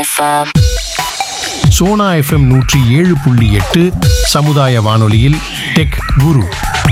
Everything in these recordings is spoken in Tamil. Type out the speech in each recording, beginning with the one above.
FM. சோனா எஃப்எம் நூற்றி ஏழு புள்ளி எட்டு சமுதாய வானொலியில் டெக் குரு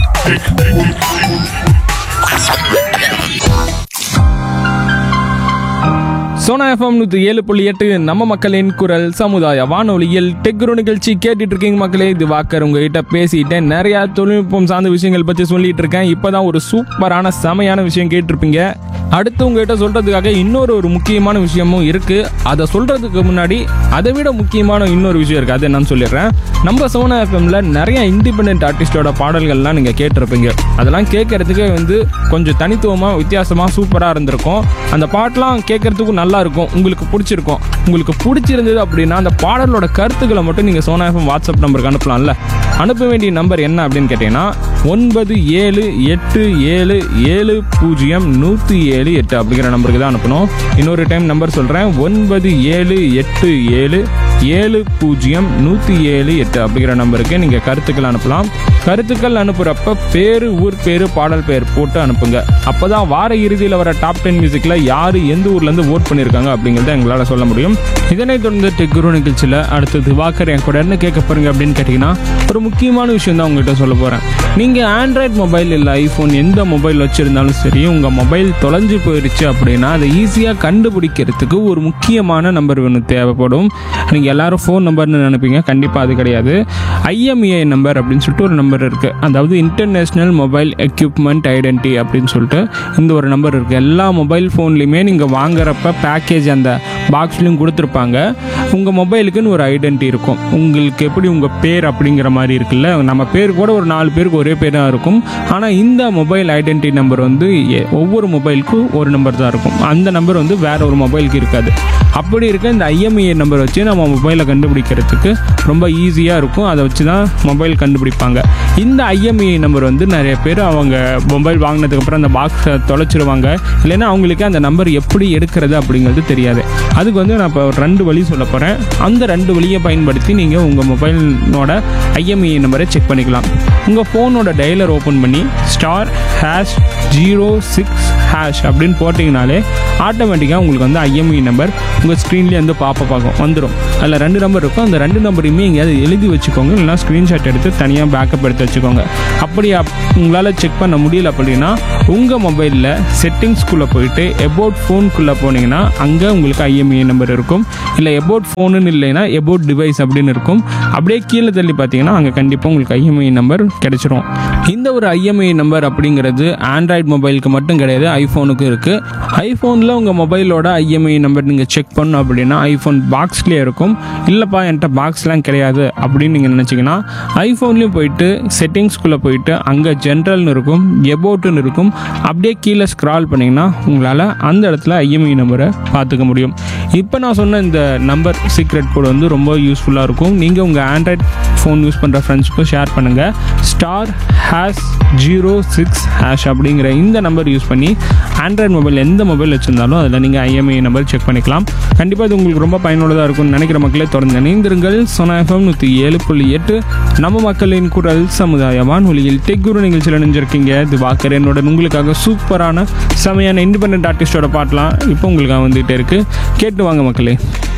சோனா எஃப்எம் நூற்றி ஏழு புள்ளி எட்டு நம்ம மக்களின் குரல் சமுதாய வானொலியில் டெக்ரு நிகழ்ச்சி கேட்டுட்டு இருக்கீங்க மக்களே இது வாக்கர் உங்ககிட்ட பேசிட்டேன் நிறைய தொழில்நுட்பம் சார்ந்த விஷயங்கள் பற்றி சொல்லிட்டு இருக்கேன் இப்போதான் ஒரு சூப்பரான செமையான விஷயம் கேட்டிருப்பீங்க அடுத்து உங்ககிட்ட சொல்றதுக்காக இன்னொரு ஒரு முக்கியமான விஷயமும் இருக்கு அதை சொல்றதுக்கு முன்னாடி அதை விட முக்கியமான இன்னொரு விஷயம் இருக்கு அது என்னன்னு சொல்லிடுறேன் நம்ம சோனா எஃப்எம்ல நிறைய இண்டிபெண்ட் ஆர்டிஸ்டோட பாடல்கள்லாம் நீங்க கேட்டிருப்பீங்க அதெல்லாம் கேட்கறதுக்கு வந்து கொஞ்சம் தனித்துவமா வித்தியாசமா சூப்பரா இருந்திருக்கும் அந்த பாட்டெல்லாம் கேட்கறதுக்கும் நல்லா இருக்கும் உங்களுக்கு பிடிச்சிருக்கும் உங்களுக்கு பிடிச்சிருந்தது அப்படின்னா அந்த பாடலோட கருத்துக்களை மட்டும் நீங்க சோனா எஃப்எம் வாட்ஸ்அப் நம்பருக்கு அனுப்பலாம்ல அனுப்ப வேண்டிய நம்பர் என்ன அப்படின்னு கேட்டீங்கன்னா ஒன்பது ஏழு எட்டு ஏழு ஏழு பூஜ்ஜியம் நூற்றி ஏழு எட்டு அப்படிங்கிற நம்பருக்கு தான் அனுப்பணும் இன்னொரு டைம் நம்பர் சொல்கிறேன் ஒன்பது ஏழு எட்டு ஏழு ஏழு பூஜ்ஜியம் நூற்றி ஏழு எட்டு அப்படிங்கிற நம்பருக்கு நீங்கள் கருத்துக்கள் அனுப்பலாம் கருத்துக்கள் அனுப்புகிறப்ப பேர் ஊர் பேர் பாடல் பெயர் போட்டு அனுப்புங்க அப்போ தான் வார இறுதியில் வர டாப் டென் மியூசிக்கில் யார் எந்த ஊர்லேருந்து ஓட் பண்ணியிருக்காங்க அப்படிங்கிறத எங்களால் சொல்ல முடியும் இதனைத் தொடர்ந்து டெக் குரு நிகழ்ச்சியில் அடுத்து திவாகர் என் கூட என்ன கேட்க போறீங்க அப்படின்னு கேட்டிங்கன்னா ஒரு முக்கியமான விஷயம் தான் உங்ககிட்ட சொல்ல போகிறேன் நீங்கள் ஆண்ட்ராய்ட் மொபைல் இல்லை ஐஃபோன் எந்த மொபைல் வச்சுருந்தாலும் சரி உங்கள் மொபைல் தொலைஞ்சு போயிடுச்சு அப்படின்னா அதை ஈஸியாக கண்டுபிடிக்கிறதுக்கு ஒரு முக்கியமான நம்பர் வேணும் தேவைப்படும் நீங்கள் எல்லாரும் ஃபோன் நம்பர்னு நினைப்பீங்க கண்டிப்பாக அது கிடையாது ஐஎம்இஐ நம்பர் அப்படின்னு சொல்லிட்டு ஒரு நம்பர் இருக்குது அதாவது இன்டர்நேஷ்னல் மொபைல் எக்யூப்மெண்ட் ஐடென்டி அப்படின்னு சொல்லிட்டு இந்த ஒரு நம்பர் இருக்குது எல்லா மொபைல் ஃபோன்லையுமே நீங்கள் வாங்குறப்ப பேக்கேஜ் அந்த பாக்ஸ்லையும் கொடுத்துருப்பாங்க உங்கள் மொபைலுக்குன்னு ஒரு ஐடென்டி இருக்கும் உங்களுக்கு எப்படி உங்கள் பேர் அப்படிங்கிற மாதிரி இருக்குல்ல நம்ம பேர் கூட ஒரு நாலு பேருக்கு ஒரே பேர் தான் இருக்கும் ஆனால் இந்த மொபைல் ஐடென்டி நம்பர் வந்து எ- ஒவ்வொரு மொபைலுக்கும் ஒரு நம்பர் தான் இருக்கும் அந்த நம்பர் வந்து வேற ஒரு மொபைலுக்கு இருக்காது அப்படி இருக்க இந்த ஐஎம்இஐ நம்பர் வச்சு நம்ம மொபைலை கண்டுபிடிக்கிறதுக்கு ரொம்ப ஈஸியாக இருக்கும் அதை வச்சு தான் மொபைல் கண்டுபிடிப்பாங்க இந்த ஐஎம்இஐ நம்பர் வந்து நிறைய பேர் அவங்க மொபைல் வாங்கினதுக்கப்புறம் அந்த பாக்ஸை தொலைச்சிருவாங்க இல்லைன்னா அவங்களுக்கு அந்த நம்பர் எப்படி எடுக்கிறது அப்படிங்கிறது தெரியாது அதுக்கு வந்து நான் இப்போ ரெண்டு வழி சொல்ல போகிறேன் அந்த ரெண்டு வழியை பயன்படுத்தி நீங்கள் உங்கள் மொபைலோட ஐஎம்இஐ நம்பரை செக் பண்ணிக்கலாம் உங்கள் ஃபோனோட டயலர் ஓப்பன் பண்ணி star hash zero six hash அப்படின்னு போட்டிங்கனாலே ஆட்டோமேட்டிக்காக உங்களுக்கு வந்து ஐஎம்இ நம்பர் உங்கள் ஸ்க்ரீன்லேயே வந்து பாப்ப ஆகும் வந்துடும் அதில் ரெண்டு நம்பர் இருக்கும் அந்த ரெண்டு நம்பரையுமே எங்கேயாவது எழுதி வச்சுக்கோங்க இல்லைனா ஸ்க்ரீன்ஷாட் எடுத்து தனியாக பேக்கப் எடுத்து வச்சுக்கோங்க அப்படி அப் உங்களால் செக் பண்ண முடியல அப்படின்னா உங்கள் மொபைலில் செட்டிங்ஸ்குள்ளே போயிட்டு எபோட் ஃபோனுக்குள்ளே போனீங்கன்னா அங்கே உங்களுக்கு ஐஎம்இ நம்பர் இருக்கும் இல்லை எபோட் ஃபோனுன்னு இல்லைன்னா எபோட் டிவைஸ் அப்படின்னு இருக்கும் அப்படியே கீழே தள்ளி பார்த்தீங்கன்னா அங்கே கண்டிப்பாக உங்களுக்கு ஐஎம்இ நம்பர் கிடைச்சிரும் இந்த ஒரு ஐஎம்இ நம்பர் அப்படிங்கிறது ஆண்ட்ராய்டு மொபைலுக்கு மட்டும் கிடையாது ஐஃபோனுக்கும் இருக்குது ஐஃபோனில் உங்கள் மொபைலோட ஐஎம்இ நம்பர் நீங்கள் செக் பண்ணணும் அப்படின்னா ஐஃபோன் பாக்ஸ்லேயே இருக்கும் இல்லைப்பா என்கிட்ட பாக்ஸ்லாம் கிடையாது அப்படின்னு நீங்கள் நினச்சிங்கன்னா ஐஃபோன்லேயும் போயிட்டு செட்டிங்ஸ்குள்ளே போயிட்டு அங்கே ஜென்ரல்னு இருக்கும் எபோட்டுன்னு இருக்கும் அப்படியே கீழே ஸ்க்ரால் பண்ணிங்கன்னா உங்களால் அந்த இடத்துல ஐஎம்இ நம்பரை பார்த்துக்க முடியும் இப்போ நான் சொன்ன இந்த நம்பர் சீக்ரெட் கோட் வந்து ரொம்ப யூஸ்ஃபுல்லாக இருக்கும் நீங்கள் உங்கள் ஆண்ட்ராய்ட் ஃபோன் யூஸ் பண்ணுற ஃப்ரெண்ட்ஸ்க்கும் ஷேர் பண்ணுங்கள் star hash zero six hash அப்படிங்கிற இந்த நம்பர் யூஸ் பண்ணி ஆண்ட்ராய்டு மொபைல் எந்த மொபைல் வச்சுருந்தாலும் அதில் நீங்கள் ஐஎம்ஐ நம்பர் செக் பண்ணிக்கலாம் கண்டிப்பாக இது உங்களுக்கு ரொம்ப பயனுள்ளதாக இருக்கும்னு நினைக்கிற மக்களே தொடர்ந்து இணைந்திருங்கள் சொனா எஃப்எம் நூற்றி ஏழு புள்ளி எட்டு நம்ம மக்களின் குரல் சமுதாய வானொலியில் டெக் குரு நிகழ்ச்சியில் நினைஞ்சிருக்கீங்க இது வாக்கர் என்னோட உங்களுக்காக சூப்பரான செமையான இண்டிபெண்ட் ஆர்டிஸ்டோட பாட்டெலாம் இப்போ உங்களுக்காக வந்துகிட்டே இருக்குது கேட்டு வாங்க மக்களே